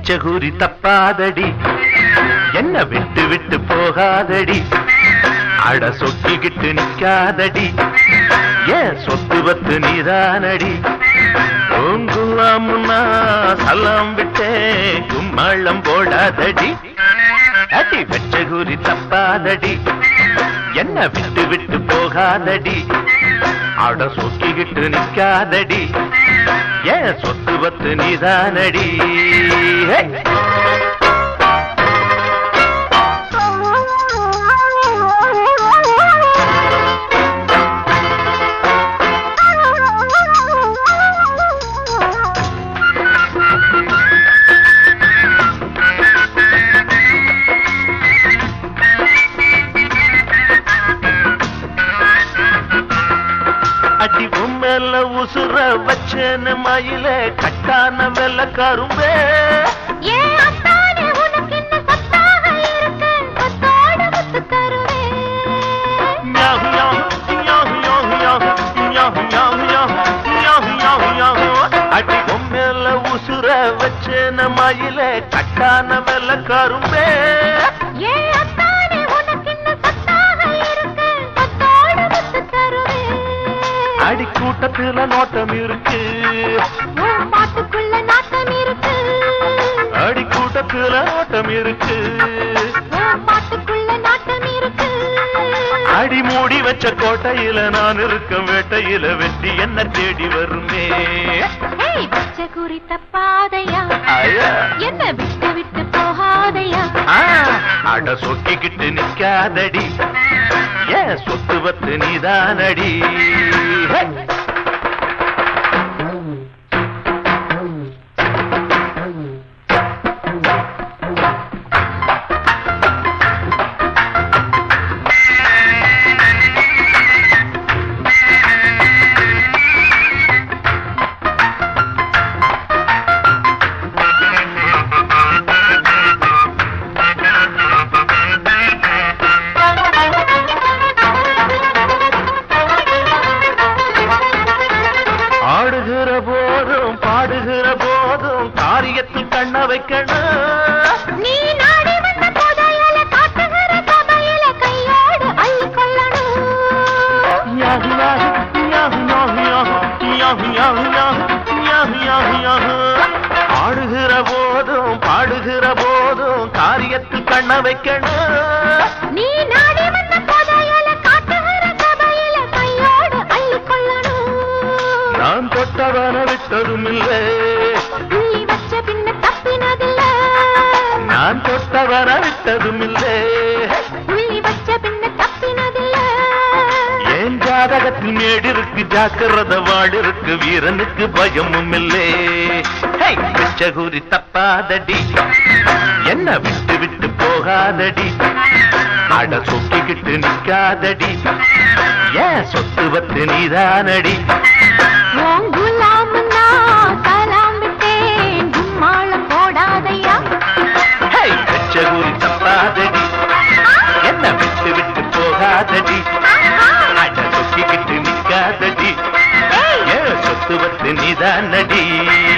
வச்ச கூறி தப்பாதடி என்ன விட்டு விட்டு போகாதடி அட சொக்கிக்கிட்டு நிக்காதடி ஏன் சொத்து பத்து நீதானடி ஓங்குலாமுன்னா சலாம் விட்டேன் கும்மாளம் போடாதடி அடி வச்ச கூறி தப்பாதடி என்ன விட்டு விட்டு போகாதடி அட சொக்கிக்கிட்டு நிக்காதடி ஏன் சொத்து பத்து நீதானடி ஹே! அடி உம்மேல உசுர வச்சன மயில கட்டான வெள்ள கரும்பே ஏன் அத்தானே உனக்கு என்ன சத்தாக இருக்கு கொத்தோட முத்து தருவேன் யாஹு யாஹு யாஹு யாஹு யாஹு யாஹு யாஹு யாஹு யாஹு யாஹு யாஹு அடி உம்மேல உசுர வச்சன மயில கட்டான வெள்ள கரும்பே ஏன் அத்தானே உனக்கு என்ன சத்தாக இருக்கு கொத்தோட முத்து தருவேன் அடி கூட்டத்துல நோட்டம் இருக்கு உன் பாட்டுக்குள்ள நாட்டம் இருக்கு அடி கூட்டத்துல நோட்டம் இருக்கு உன் பாட்டுக்குள்ள நாட்டம் இருக்கு அடி மூடி வச்ச கோட்டையில நான் இருக்கும் வேட்டையில வெட்டி என்ன தேடி வருமே ஏய் பச்ச குறி தப்பாதையா ஐயா. என்ன விட்டு விட்டு போகாதையா ஆ, அட சொக்கிக்கிட்டு நிக்காதடி ஏன் சொத்து பத்து நீதானடி ஹே! ஆடுகிற போதும் பாடுகிற போதும் காரியத்தில் கண்ண வைக்கணும் நீ நாடி வந்த புதையல காட்டுகிற சபையில கையோடு அள்ளிக் கொள்ளணும் யாஹு யாஹு யாஹு யாஹு யாஹு யாஹு யாஹு யாஹு யாஹு யாஹு ஆடுகிற போதும் பாடுகிற போதும் காரியத்தில் கண்ண வைக்கணும் நீ நாடி வந்த புதையல காட்டுகிற சபையில கையோடு அள்ளிக் கொள்ளணும் நான் தொட்டவன விட்டதும் இல்லை புள்ளி வச்ச பின்ன தப்பினதில்ல நான் தொட்டவன விட்டதும் இல்லை புள்ளி வச்ச பின்ன தப்பினதில்ல ஏன் ஜாதகத்தில் மேடு இருக்கு ஜாக்கிரத வாடு இருக்கு வீரனுக்கு பயமும் இல்லை ஹே, பிச்சை கூறி தப்பாதடி என்ன விட்டு விட்டு போகாதடி அட சொக்கிக்கிட்டு நிக்காதடி ஏன் சொத்து பத்து நீதானடி உன் குலாம்னா சலாம் விட்டேன் கும்மாளம் போடாதையா ஹே, பிச்சை கூறி தப்பாதடி என்ன விட்டு விட்டு போகாதடி அட சொக்கிக்கிட்டு நிக்காதடி ஏன் சொத்து பத்து நீதானடி